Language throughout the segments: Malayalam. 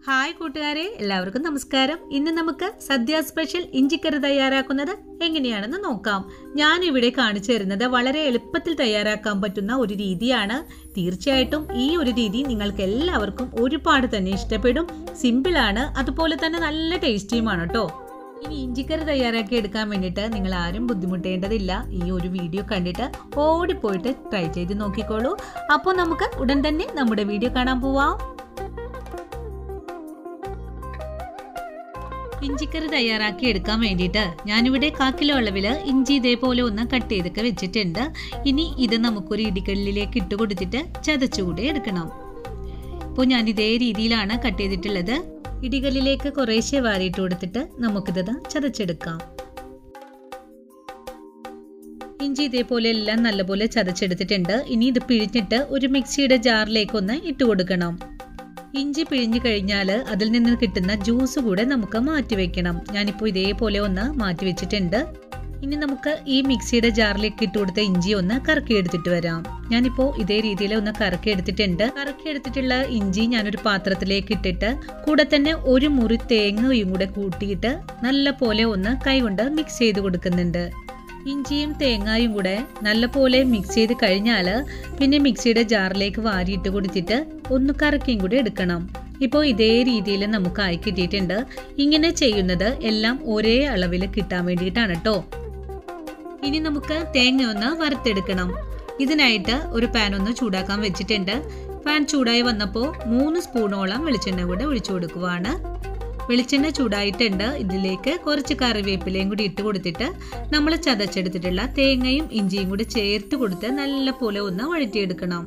ഹായ് കൂട്ടുകാരെ എല്ലാവർക്കും നമസ്കാരം ഇന്ന് നമുക്ക് സദ്യ സ്പെഷ്യൽ ഇഞ്ചിക്കറി തയ്യാറാക്കുന്നത് എങ്ങനെയാണെന്ന് നോക്കാം ഞാൻ ഇവിടെ കാണിച്ചു തരുന്നത് വളരെ എളുപ്പത്തിൽ തയ്യാറാക്കാൻ പറ്റുന്ന ഒരു രീതിയാണ് തീർച്ചയായിട്ടും ഈ ഒരു രീതി നിങ്ങൾക്ക് എല്ലാവർക്കും ഒരുപാട് തന്നെ ഇഷ്ടപ്പെടും സിമ്പിളാണ് അതുപോലെ തന്നെ നല്ല ടേസ്റ്റിയുമാണ് കേട്ടോ ഇനി ഇഞ്ചിക്കറി തയ്യാറാക്കി എടുക്കാൻ വേണ്ടിയിട്ട് നിങ്ങൾ ആരും ബുദ്ധിമുട്ടേണ്ടതില്ല ഈ ഒരു വീഡിയോ കണ്ടിട്ട് ഓടിപ്പോയിട്ട് ട്രൈ ചെയ്ത് നോക്കിക്കോളൂ അപ്പോൾ നമുക്ക് ഉടൻ തന്നെ നമ്മുടെ വീഡിയോ കാണാൻ പോവാം ഇഞ്ചിക്കറി തയ്യാറാക്കി എടുക്കാൻ വേണ്ടിയിട്ട് ഞാനിവിടെ കാക്കിലോ അളവിൽ ഇഞ്ചി ഇതേപോലെ ഒന്ന് കട്ട് ചെയ്തൊക്കെ വെച്ചിട്ടുണ്ട് ഇനി ഇത് നമുക്കൊരു ഇടിക്കല്ലിലേക്ക് ഇട്ട് കൊടുത്തിട്ട് ചതച്ചുകൂടെ എടുക്കണം ഇപ്പോൾ ഞാൻ ഇതേ രീതിയിലാണ് കട്ട് ചെയ്തിട്ടുള്ളത് ഇടികല്ലിലേക്ക് കുറേശ്ശെ വാരിയിട്ട് കൊടുത്തിട്ട് നമുക്കിത് ചതച്ചെടുക്കാം ഇഞ്ചി ഇതേപോലെ എല്ലാം നല്ലപോലെ ചതച്ചെടുത്തിട്ടുണ്ട് ഇനി ഇത് പിഴിഞ്ഞിട്ട് ഒരു മിക്സിയുടെ ജാറിലേക്ക് ഒന്ന് ഇട്ട് കൊടുക്കണം ഇഞ്ചി പിഴിഞ്ഞു കഴിഞ്ഞാൽ അതിൽ നിന്ന് കിട്ടുന്ന ജ്യൂസ് കൂടെ നമുക്ക് മാറ്റി വെക്കണം ഞാനിപ്പോൾ ഇതേപോലെ ഒന്ന് മാറ്റി വെച്ചിട്ടുണ്ട് ഇനി നമുക്ക് ഈ മിക്സിയുടെ ജാറിലേക്ക് ഇട്ട് കൊടുത്ത ഇഞ്ചി ഒന്ന് കറക്കി എടുത്തിട്ട് വരാം ഞാനിപ്പോൾ ഇതേ രീതിയിൽ ഒന്ന് കറക്കി എടുത്തിട്ടുണ്ട് കറക്കി എടുത്തിട്ടുള്ള ഇഞ്ചി ഞാനൊരു പാത്രത്തിലേക്ക് ഇട്ടിട്ട് കൂടെ തന്നെ ഒരു മുറി തേങ്ങയും കൂടെ കൂട്ടിയിട്ട് നല്ല പോലെ ഒന്ന് കൈകൊണ്ട് മിക്സ് ചെയ്ത് കൊടുക്കുന്നുണ്ട് ഇഞ്ചിയും തേങ്ങായും കൂടെ നല്ലപോലെ മിക്സ് ചെയ്ത് കഴിഞ്ഞാൽ പിന്നെ മിക്സിയുടെ ജാറിലേക്ക് വാരിയിട്ട് കൊടുത്തിട്ട് ഒന്ന് കറക്കിയും കൂടി എടുക്കണം ഇപ്പോൾ ഇതേ രീതിയിൽ നമുക്ക് ആയി കിട്ടിയിട്ടുണ്ട് ഇങ്ങനെ ചെയ്യുന്നത് എല്ലാം ഒരേ അളവിൽ കിട്ടാൻ വേണ്ടിയിട്ടാണ് കേട്ടോ ഇനി നമുക്ക് തേങ്ങ ഒന്ന് വറുത്തെടുക്കണം ഇതിനായിട്ട് ഒരു പാൻ ഒന്ന് ചൂടാക്കാൻ വെച്ചിട്ടുണ്ട് പാൻ ചൂടായി വന്നപ്പോൾ മൂന്ന് സ്പൂണോളം വെളിച്ചെണ്ണ കൂടെ ഒഴിച്ചു കൊടുക്കുവാണ് വെളിച്ചെണ്ണ ഇതിലേക്ക് ഇതിലേക്ക് കുറച്ച് കറിവേപ്പിലയും കൂടി ഇട്ട് കൊടുത്തിട്ട് നമ്മൾ ചതച്ചെടുത്തിട്ടുള്ള തേങ്ങയും ഇഞ്ചിയും കൂടി ചേർത്ത് കൊടുത്ത് നല്ല പോലെ ഒന്ന് വഴറ്റിയെടുക്കണം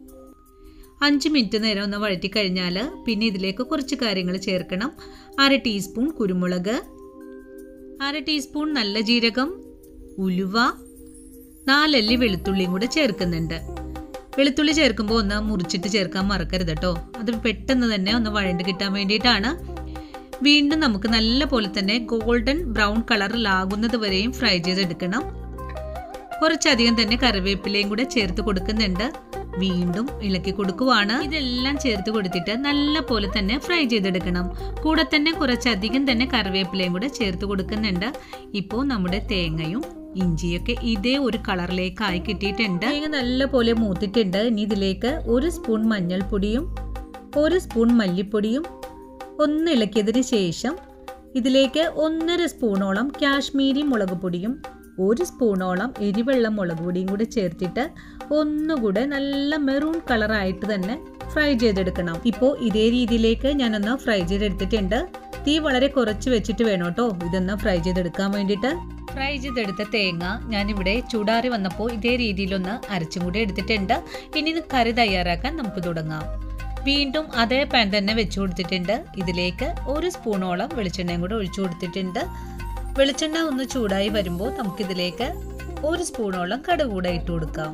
അഞ്ച് മിനിറ്റ് നേരം ഒന്ന് വഴറ്റി കഴിഞ്ഞാൽ പിന്നെ ഇതിലേക്ക് കുറച്ച് കാര്യങ്ങൾ ചേർക്കണം അര ടീസ്പൂൺ കുരുമുളക് അര ടീസ്പൂൺ നല്ല ജീരകം ഉലുവ നാലല്ലി വെളുത്തുള്ളിയും കൂടെ ചേർക്കുന്നുണ്ട് വെളുത്തുള്ളി ചേർക്കുമ്പോൾ ഒന്ന് മുറിച്ചിട്ട് ചേർക്കാൻ മറക്കരുത് കേട്ടോ അത് പെട്ടെന്ന് തന്നെ ഒന്ന് വഴണ്ട് കിട്ടാൻ വേണ്ടിയിട്ടാണ് വീണ്ടും നമുക്ക് നല്ല പോലെ തന്നെ ഗോൾഡൻ ബ്രൗൺ കളറിലാകുന്നത് വരെയും ഫ്രൈ ചെയ്തെടുക്കണം കുറച്ചധികം തന്നെ കറിവേപ്പിലയും കൂടെ ചേർത്ത് കൊടുക്കുന്നുണ്ട് വീണ്ടും ഇളക്കി കൊടുക്കുവാണ് ഇതെല്ലാം ചേർത്ത് കൊടുത്തിട്ട് നല്ല പോലെ തന്നെ ഫ്രൈ ചെയ്തെടുക്കണം കൂടെ തന്നെ കുറച്ചധികം തന്നെ കറിവേപ്പിലയും കൂടെ ചേർത്ത് കൊടുക്കുന്നുണ്ട് ഇപ്പോൾ നമ്മുടെ തേങ്ങയും ഇഞ്ചിയൊക്കെ ഇതേ ഒരു കളറിലേക്ക് ആയി കിട്ടിയിട്ടുണ്ട് തേങ്ങ നല്ല പോലെ മൂത്തിട്ടുണ്ട് ഇനി ഇതിലേക്ക് ഒരു സ്പൂൺ മഞ്ഞൾപ്പൊടിയും ഒരു സ്പൂൺ മല്ലിപ്പൊടിയും ഒന്ന് ഇളക്കിയതിന് ശേഷം ഇതിലേക്ക് ഒന്നര സ്പൂണോളം കാശ്മീരി മുളക് പൊടിയും ഒരു സ്പൂണോളം എരിവെള്ള മുളക് പൊടിയും കൂടി ചേർത്തിട്ട് ഒന്നുകൂടെ നല്ല മെറൂൺ കളറായിട്ട് തന്നെ ഫ്രൈ ചെയ്തെടുക്കണം ഇപ്പോൾ ഇതേ രീതിയിലേക്ക് ഞാനൊന്ന് ഫ്രൈ ചെയ്തെടുത്തിട്ടുണ്ട് തീ വളരെ കുറച്ച് വെച്ചിട്ട് വേണം കേട്ടോ ഇതൊന്ന് ഫ്രൈ ചെയ്തെടുക്കാൻ വേണ്ടിയിട്ട് ഫ്രൈ ചെയ്തെടുത്ത തേങ്ങ ഞാനിവിടെ ചൂടാറി വന്നപ്പോൾ ഇതേ രീതിയിലൊന്ന് അരച്ചും കൂടി എടുത്തിട്ടുണ്ട് ഇനി ഇത് കറി തയ്യാറാക്കാൻ നമുക്ക് തുടങ്ങാം വീണ്ടും അതേ പാൻ തന്നെ വെച്ചു കൊടുത്തിട്ടുണ്ട് ഇതിലേക്ക് ഒരു സ്പൂണോളം വെളിച്ചെണ്ണയും കൂടെ ഒഴിച്ചു കൊടുത്തിട്ടുണ്ട് വെളിച്ചെണ്ണ ഒന്ന് ചൂടായി വരുമ്പോൾ നമുക്കിതിലേക്ക് ഒരു സ്പൂണോളം കടുക് കൂടെ ഇട്ട് കൊടുക്കാം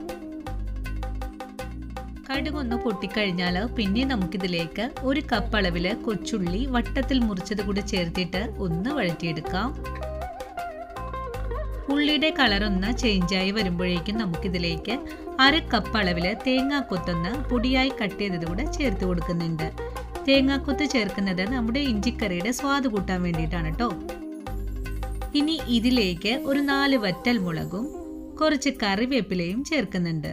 കടുക് ഒന്ന് പൊട്ടിക്കഴിഞ്ഞാൽ പിന്നെ നമുക്കിതിലേക്ക് ഒരു കപ്പ് അളവില് കൊച്ചുള്ളി വട്ടത്തിൽ മുറിച്ചത് കൂടി ചേർത്തിട്ട് ഒന്ന് വഴറ്റിയെടുക്കാം ഉള്ളിയുടെ കളർ ഒന്ന് ചേഞ്ചായി വരുമ്പോഴേക്കും നമുക്കിതിലേക്ക് അര കപ്പ് അളവില് തേങ്ങാക്കൊത്തൊന്ന് പൊടിയായി കട്ട് ചെയ്തത് കൂടെ ചേർത്ത് കൊടുക്കുന്നുണ്ട് തേങ്ങാക്കൊത്ത് ചേർക്കുന്നത് നമ്മുടെ ഇഞ്ചിക്കറിയുടെ സ്വാദ് കൂട്ടാൻ വേണ്ടിയിട്ടാണ് കേട്ടോ ഇനി ഇതിലേക്ക് ഒരു നാല് വറ്റൽ മുളകും കുറച്ച് കറിവേപ്പിലയും ചേർക്കുന്നുണ്ട്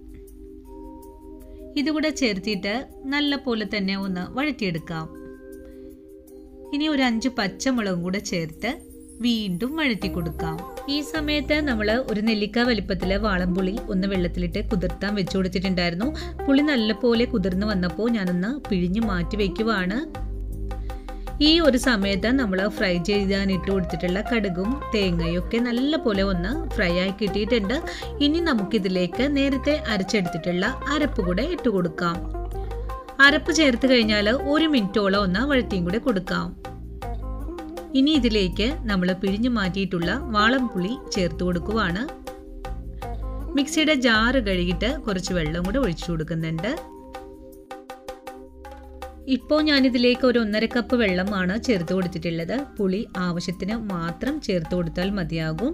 ഇതുകൂടെ ചേർത്തിട്ട് നല്ല പോലെ തന്നെ ഒന്ന് വഴറ്റിയെടുക്കാം ഇനി ഒരു അഞ്ച് പച്ചമുളകും കൂടെ ചേർത്ത് വീണ്ടും വഴറ്റി കൊടുക്കാം ഈ സമയത്ത് നമ്മൾ ഒരു നെല്ലിക്ക വലിപ്പത്തില് വാളംപുളി ഒന്ന് വെള്ളത്തിലിട്ട് കുതിർത്താൻ വെച്ചു കൊടുത്തിട്ടുണ്ടായിരുന്നു പുളി നല്ലപോലെ കുതിർന്ന് വന്നപ്പോൾ ഞാനൊന്ന് പിഴിഞ്ഞു മാറ്റി വെക്കുവാണ് ഈ ഒരു സമയത്ത് നമ്മൾ ഫ്രൈ ചെയ്താൻ ഇട്ട് കൊടുത്തിട്ടുള്ള കടുകും തേങ്ങയും ഒക്കെ നല്ല പോലെ ഒന്ന് ഫ്രൈ ആയി കിട്ടിയിട്ടുണ്ട് ഇനി നമുക്കിതിലേക്ക് നേരത്തെ അരച്ചെടുത്തിട്ടുള്ള അരപ്പ് കൂടെ ഇട്ട് കൊടുക്കാം അരപ്പ് ചേർത്ത് കഴിഞ്ഞാൽ ഒരു മിനിറ്റോളം ഒന്ന് വഴറ്റിയും കൂടെ കൊടുക്കാം ഇനി ഇതിലേക്ക് നമ്മൾ പിഴിഞ്ഞു മാറ്റിയിട്ടുള്ള വാളംപുളി ചേർത്ത് കൊടുക്കുവാണ് മിക്സിയുടെ ജാറ് കഴുകിയിട്ട് കുറച്ച് വെള്ളം കൂടെ ഒഴിച്ചു കൊടുക്കുന്നുണ്ട് ഇപ്പോൾ ഞാനിതിലേക്ക് ഒരു ഒന്നര കപ്പ് വെള്ളമാണ് ചേർത്ത് കൊടുത്തിട്ടുള്ളത് പുളി ആവശ്യത്തിന് മാത്രം ചേർത്ത് കൊടുത്താൽ മതിയാകും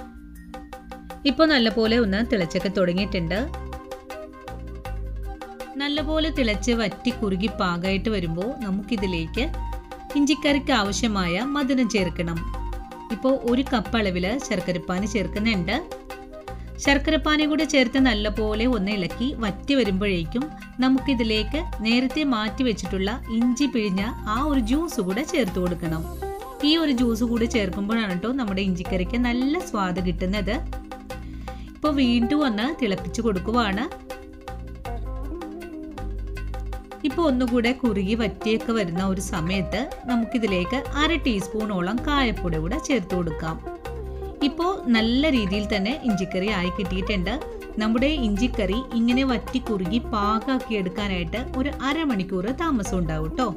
ഇപ്പോൾ നല്ലപോലെ ഒന്ന് തിളച്ചൊക്കെ തുടങ്ങിയിട്ടുണ്ട് നല്ലപോലെ തിളച്ച് വറ്റി കുറുകി പാകമായിട്ട് വരുമ്പോൾ നമുക്കിതിലേക്ക് ഇഞ്ചിക്കറിക്ക് ആവശ്യമായ മധുരം ചേർക്കണം ഇപ്പോൾ ഒരു കപ്പ് അളവിൽ ശർക്കരപ്പാനി ചേർക്കുന്നുണ്ട് ശർക്കരപ്പാനി കൂടെ ചേർത്ത് നല്ലപോലെ ഒന്ന് ഇളക്കി വറ്റി വരുമ്പോഴേക്കും നമുക്കിതിലേക്ക് നേരത്തെ മാറ്റി വെച്ചിട്ടുള്ള ഇഞ്ചി പിഴിഞ്ഞ ആ ഒരു ജ്യൂസ് കൂടെ ചേർത്ത് കൊടുക്കണം ഈ ഒരു ജ്യൂസ് കൂടി ചേർക്കുമ്പോഴാണ് കേട്ടോ നമ്മുടെ ഇഞ്ചിക്കറിക്ക് നല്ല സ്വാദ് കിട്ടുന്നത് ഇപ്പോൾ വീണ്ടും ഒന്ന് തിളപ്പിച്ച് കൊടുക്കുവാണ് ഇപ്പോൾ ഒന്നുകൂടെ കുറുകി വറ്റിയൊക്കെ വരുന്ന ഒരു സമയത്ത് നമുക്കിതിലേക്ക് അര ടീസ്പൂണോളം കായപ്പൊടി കൂടെ ചേർത്ത് കൊടുക്കാം ഇപ്പോൾ നല്ല രീതിയിൽ തന്നെ ഇഞ്ചിക്കറി ആയി കിട്ടിയിട്ടുണ്ട് നമ്മുടെ ഇഞ്ചിക്കറി ഇങ്ങനെ വറ്റി കുറുകി പാകാക്കി എടുക്കാനായിട്ട് ഒരു അരമണിക്കൂർ താമസം ഉണ്ടാവും കേട്ടോ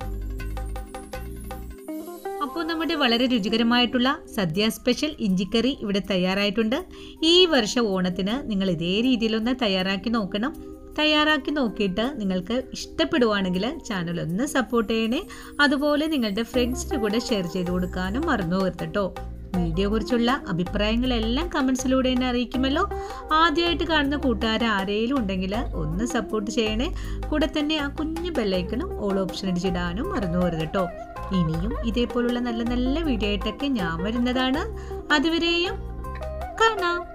അപ്പോൾ നമ്മുടെ വളരെ രുചികരമായിട്ടുള്ള സദ്യ സ്പെഷ്യൽ ഇഞ്ചിക്കറി ഇവിടെ തയ്യാറായിട്ടുണ്ട് ഈ വർഷം ഓണത്തിന് നിങ്ങൾ ഇതേ രീതിയിലൊന്ന് തയ്യാറാക്കി നോക്കണം തയ്യാറാക്കി നോക്കിയിട്ട് നിങ്ങൾക്ക് ഇഷ്ടപ്പെടുവാണെങ്കിൽ ചാനൽ ഒന്ന് സപ്പോർട്ട് ചെയ്യണേ അതുപോലെ നിങ്ങളുടെ ഫ്രണ്ട്സിന് കൂടെ ഷെയർ ചെയ്ത് കൊടുക്കാനും മറന്നു പോകരുതട്ടോ വീഡിയോ കുറിച്ചുള്ള അഭിപ്രായങ്ങളെല്ലാം കമൻസിലൂടെ എന്നെ അറിയിക്കുമല്ലോ ആദ്യമായിട്ട് കാണുന്ന കൂട്ടുകാർ ആരെങ്കിലും ഉണ്ടെങ്കിൽ ഒന്ന് സപ്പോർട്ട് ചെയ്യണേ കൂടെ തന്നെ ആ കുഞ്ഞു ബെല്ലൈക്കണും ഓൾ ഓപ്ഷൻ അടിച്ചിടാനും മറന്നു പോകരുത് കേട്ടോ ഇനിയും ഇതേപോലുള്ള നല്ല നല്ല വീഡിയോ ആയിട്ടൊക്കെ ഞാൻ വരുന്നതാണ് അതുവരെയും കാണാം